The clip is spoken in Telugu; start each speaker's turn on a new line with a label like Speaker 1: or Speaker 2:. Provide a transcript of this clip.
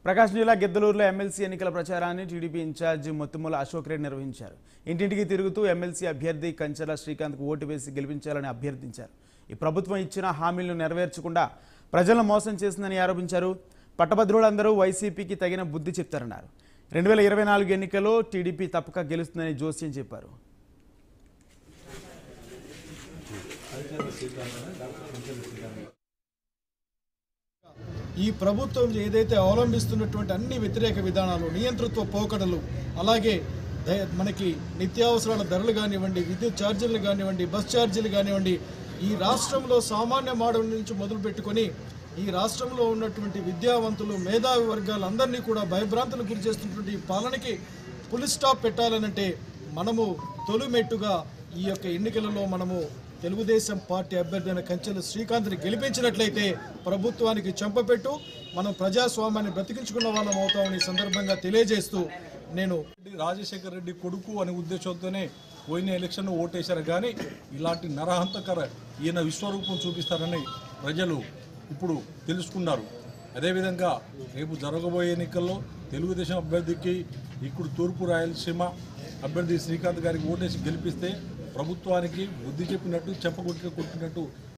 Speaker 1: ప్రకాశం జిల్లా గిద్దలూరులో ఎమ్మెల్సీ ఎన్నికల ప్రచారాన్ని టీడీపీ ఇన్ఛార్జి మొత్తుమల అశోక్ రెడ్డి నిర్వహించారు ఇంటింటికి తిరుగుతూ ఎమ్మెల్సీ అభ్యర్థి కంచెల శ్రీకాంత్కు ఓటు వేసి గెలిపించాలని అభ్యర్థించారు ఈ ప్రభుత్వం ఇచ్చిన హామీలను నెరవేర్చకుండా ప్రజలను మోసం చేసిందని ఆరోపించారు పట్టభద్రులందరూ వైసీపీకి తగిన బుద్ధి చెప్తారన్నారు రెండు వేల ఇరవై నాలుగు ఎన్నికల్లో టీడీపీ తప్పక గెలుస్తుందని జోస్యం చెప్పారు
Speaker 2: ఈ ప్రభుత్వం ఏదైతే అవలంబిస్తున్నటువంటి అన్ని వ్యతిరేక విధానాలు నియంతృత్వ పోకడలు అలాగే ద- మనకి నిత్యావసరాల ధరలు కానివ్వండి విద్యుత్ ఛార్జీలు కానివ్వండి బస్ ఛార్జీలు కానివ్వండి ఈ రాష్ట్రంలో సామాన్య మానవుడి నుంచి మొదలు పెట్టుకొని ఈ రాష్ట్రంలో ఉన్నటువంటి విద్యావంతులు మేధావి వర్గాలందరినీ కూడా భయభ్రాంతులకు గురి చేస్తున్నటువంటి ఈ పాలనకి పులి స్టాప్ పెట్టాలనంటే మనము తొలిమెట్టుగా ఈ యొక్క ఎన్నికలలో మనము తెలుగుదేశం పార్టీ అభ్యర్థి అయిన కంచెల శ్రీకాంత్ని గెలిపించినట్లయితే ప్రభుత్వానికి చెంపపెట్టు మనం ప్రజాస్వామ్యాన్ని బ్రతికించుకున్న వాళ్ళం అవుతామని ఈ సందర్భంగా తెలియజేస్తూ నేను
Speaker 3: రెడ్డి రాజశేఖర్ రెడ్డి కొడుకు అనే ఉద్దేశంతోనే పోయిన ఎలక్షన్ ఓటేశారు కానీ ఇలాంటి నరహంతకర ఈయన విశ్వరూపం చూపిస్తారని ప్రజలు ఇప్పుడు తెలుసుకున్నారు అదేవిధంగా రేపు జరగబోయే ఎన్నికల్లో తెలుగుదేశం అభ్యర్థికి ఇప్పుడు తూర్పు రాయలసీమ అభ్యర్థి శ్రీకాంత్ గారికి ఓటేసి గెలిపిస్తే ప్రభుత్వానికి బుద్ధి చెప్పినట్టు చెప్పగొట్టి కొట్టినట్టు